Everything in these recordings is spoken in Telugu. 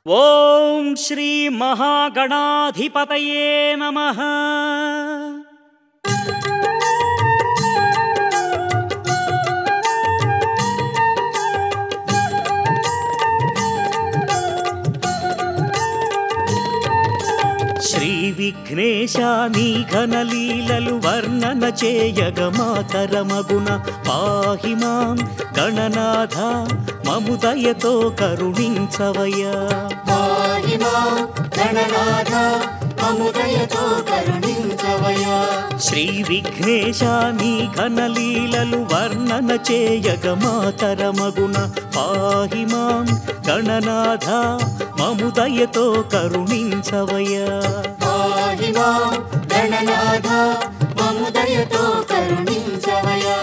ఓం శ్రీ మహాగణాధిపతయే నమ శ్రీ విఘ్నేశ నీ ఘనలీలలు వర్ణన చేయగ మాతరమగున పాహి మాం గణనాథ మముదయతో కరుణించవయ్యా పాహిమా గణనాథ అముదయతో కరుణించవయా శ్రీ విఘ్నేశ నీ ఘనలీలలు వర్ణన చేయగ మాతరమగున పాహి మాం గణనాథ మముదయతో కరుణించవయ్యా పాహిమా గణనాథ అముదయతో కరుణించవయా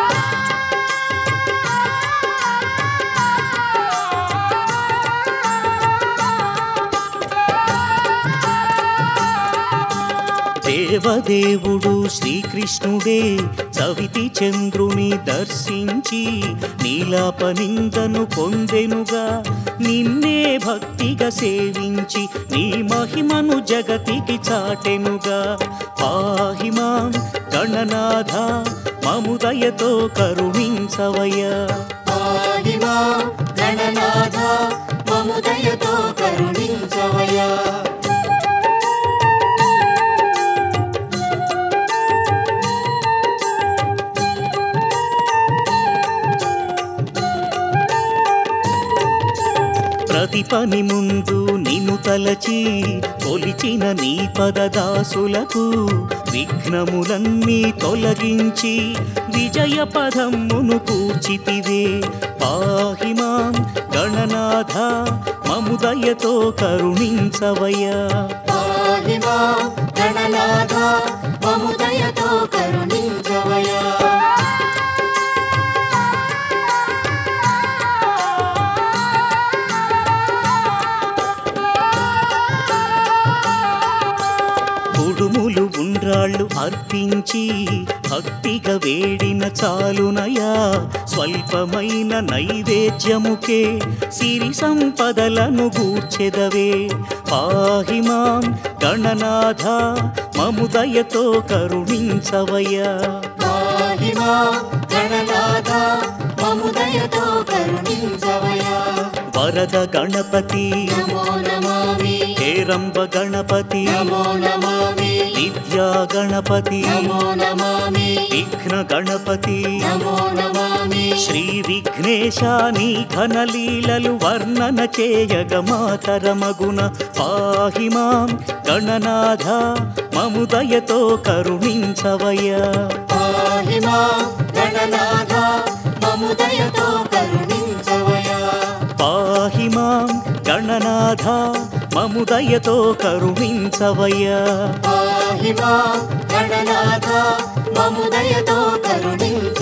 దేవదేవుడు శ్రీకృష్ణుడే చవితి చంద్రుని దర్శించి నీలాపనిందను పొందెనుగా నిన్నే భక్తిగా సేవించి నీ మహిమను జగతికి చాటెనుగా పాహిమాం గణనాథ మముదయతో కరుణించవయ్యా పాహిమా గణనాథ అముదయతో కరుణించవయా ప్రతి పని ముందు నిన్ను తలచి కొలిచిన నీ పదదాసులకు విఘ్నములన్నీ తొలగించి విజయ పదమ్మును కూర్చితివే పాహిమాం గణనాథ మముదయతో కరుణించవయ్యా పాహిమా గణనాథ అముదయతో కరుణించవయా కుడుములు ఉండ్రాళ్ళు అర్పించి భక్తిగా వేడిన చాలునయా స్వల్పమైన నైవేద్యముకే సిరి సంపదలను గూర్చెదవే పాహిమాం గణనాథ మముదయతో కరుణించవయ్యా పాహిమా గణనాథ అముదయతో కరుణించవయా వరద గణపతి నమో నమామి హేరంబ గణపతి నమో నమామి విద్యా గణపతి నమో నమామి విఘ్న గణపతి నమో నమామి శ్రీ విఘ్నేశాని ఘనలీలలు వర్ణన చేయగ మాతరమగున పాహి మాం గణనాథ మముదయతో కరుణించవయ్యా పాహిమా గణనాథ అముదయతో కరుణించవయా పాహి మాం గణనాథ మముదయతో కరుణించవయ్యా పాహిమా గణనాథ అముదయతో కరుణించవయా